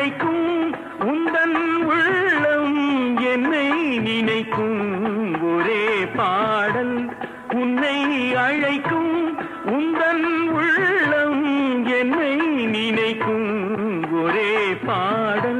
அழைக்கும் உந்தன் உள்ளம் என்னை நினைக்கும் ஒரே பாடல் உன்னை அழைக்கும் உந்தன் உள்ளம் என்னை நினைக்கும் ஒரே பாடல்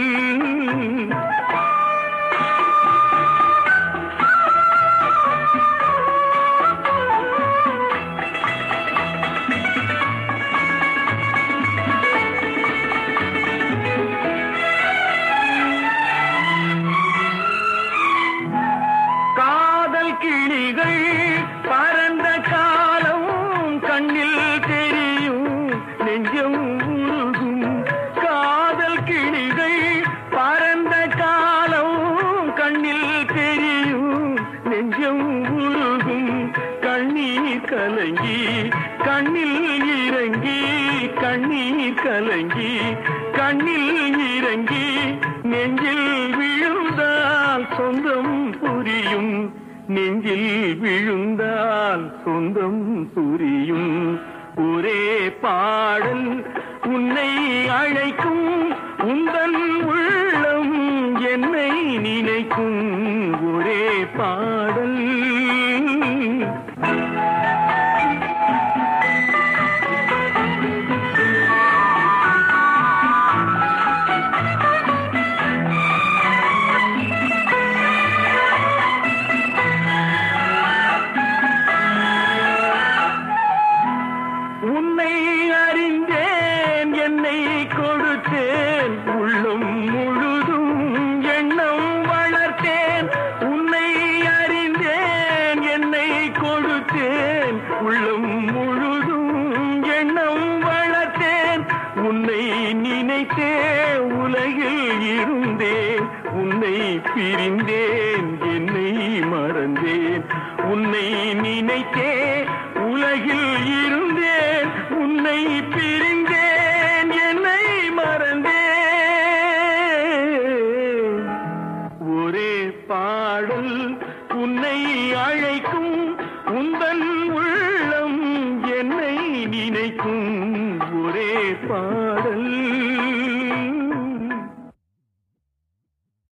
காதல் கிளிகள் பறந்த காலம் கண்ணில் தெரியும் நெஞ்சம் உருகும் காதல் கிளிகள் பறந்த காலம் கண்ணில் தெரியும் நெஞ்சம் உருகும் கண்ணீர் கலங்கி கண்ணில் இறங்கி கண்ணீர் கலங்கி கண்ணில் இறங்கி நெஞ்சில் விழுந்தால் சொந்தம் புரியும் நெஞ்சில் விழுந்தால் சொந்தம் புரியும் ஒரே பாடல் உன்னை அழைக்கும் உந்தன் உள்ளம் என்னை நினைக்கும் ஒரே பாடல் உன்னை அறிந்தேன் என்னை கொடுத்தேன் உள்ளம் முழுதும் எண்ணம் வளர்த்தேன் உன்னை அறிந்தேன் என்னை கொடுத்தேன் உள்ளம் முழுதும் எண்ணம் வளர்த்தேன் உன்னை நினைத்தே உலகில் இருந்தேன் உன்னை பிரிந்தேன் என்னை மறந்தேன் உன்னை நினைத்தே உலகில் இருந்தேன் உன்னை பிரிந்தேன் என்னை மறந்தேன் ஒரே பாடல் உன்னை அழைக்கும் உந்தன் உள்ளம் என்னை நினைக்கும் ஒரே பாடல்